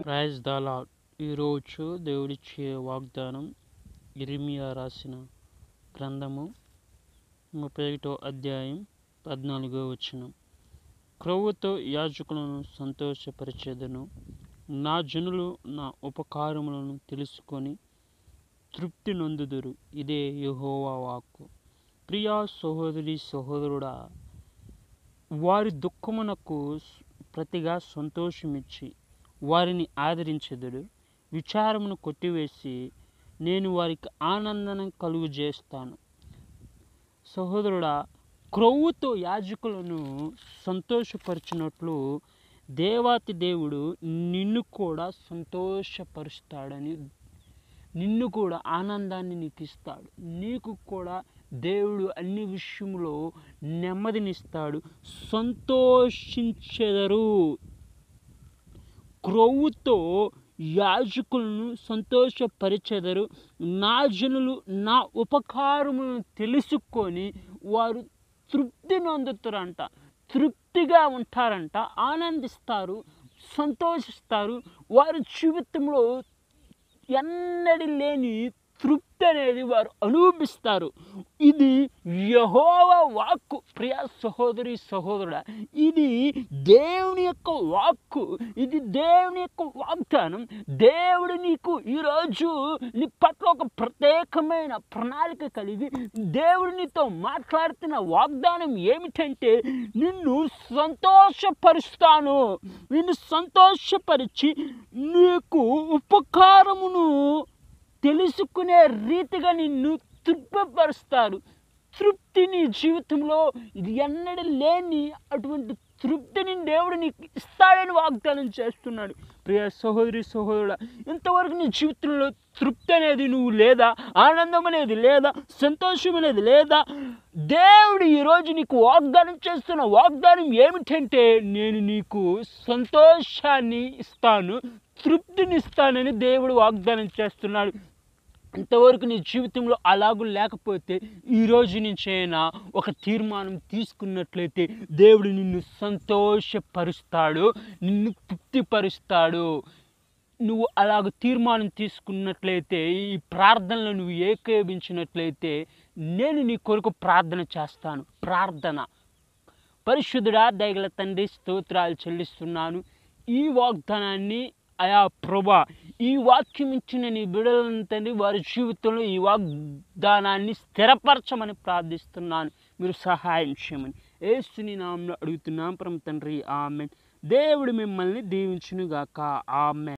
praise the lord ఈరోజు దేవుడిచ్చే వాగ్దానం ఇరిమియా రాసిన గ్రంథము ముప్పై ఒకటో అధ్యాయం పద్నాలుగో వచనం క్రొవ్వుతో యాజకులను సంతోషపరిచేదను నా జనులు నా ఉపకారములను తెలుసుకొని తృప్తి నొందుదురు ఇదే యెహోవా వాక్కు ప్రియా సహోదరి సహోదరుడా వారి దుఃఖమునకు ప్రతిగా సంతోషమిచ్చి వారిని ఆదరించెదడు విచారమును కొట్టివేసి నేను వారికి ఆనందం కలుగు చేస్తాను సహోదరుడా క్రొవ్వుతో యాజకులను సంతోషపరిచినట్లు దేవాతి దేవుడు నిన్ను కూడా సంతోషపరుస్తాడని నిన్ను కూడా ఆనందాన్ని నీకు ఇస్తాడు నీకు కూడా దేవుడు అన్ని విషయంలో నెమ్మదినిస్తాడు సంతోషించెదరు క్రొవ్వుతో యాజకులను సంతోషపరిచెదరు నా జనులు నా ఉపకారములను తెలుసుకొని వారు తృప్తి నొందుతారంట తృప్తిగా ఉంటారంట ఆనందిస్తారు సంతోషిస్తారు వారి జీవితంలో ఎన్నడి లేని తృప్తి అనేది వారు అనుభవిస్తారు ఇది యహోవ వాక్కు ప్రియ సహోదరి సహోదరుడా ఇది దేవుని యొక్క వాక్కు ఇది దేవుని యొక్క వాగ్దానం దేవుడు నీకు ఈరోజు నీ పట్ల ఒక ప్రత్యేకమైన ప్రణాళిక కలిగి దేవుడు నీతో మాట్లాడుతున్న వాగ్దానం ఏమిటంటే నిన్ను సంతోషపరుస్తాను నిన్ను సంతోషపరిచి నీకు ఉపకారమును తెలుసుకునే రీతిగా నిన్ను తృప్తిపరుస్తారు తృప్తి నీ జీవితంలో ఇది ఎన్నడూ లేని అటువంటి తృప్తిని దేవుడు నీకు ఇస్తాడని వాగ్దానం చేస్తున్నాడు ప్రియ సహోదరి సహోదరుడ ఇంతవరకు నీ జీవితంలో తృప్తి అనేది నువ్వు లేదా ఆనందం అనేది లేదా సంతోషం అనేది లేదా దేవుడు ఈరోజు నీకు వాగ్దానం చేస్తున్న వాగ్దానం ఏమిటంటే నేను నీకు సంతోషాన్ని ఇస్తాను తృప్తినిస్తానని దేవుడు వాగ్దానం చేస్తున్నాడు ఇంతవరకు నీ జీవితంలో అలాగూ లేకపోతే ఈరోజు నుంచైనా ఒక తీర్మానం తీసుకున్నట్లయితే దేవుడు నిన్ను సంతోషపరుస్తాడు నిన్ను తృప్తిపరుస్తాడు నువ్వు అలాగ తీర్మానం తీసుకున్నట్లయితే ఈ ప్రార్థనలో నువ్వు ఏకీభించినట్లయితే నేను నీ కొరకు ప్రార్థన చేస్తాను ప్రార్థన పరిశుద్ధుడా దయగల తండ్రి స్తోత్రాలు చెల్లిస్తున్నాను ఈ వాగ్దానాన్ని అయా ప్రభా ఈ వాక్యం ఇచ్చిన నీ బిడలను తండ్రి వారి జీవితంలో ఈ వాగ్దానాన్ని స్థిరపరచమని ప్రార్థిస్తున్నాను మీరు సహాయం చేయమని ఏసుని నామంలో అడుగుతున్నాం పరమ తండ్రి ఆమె దేవుడు మిమ్మల్ని దీవించునుగాక ఆమె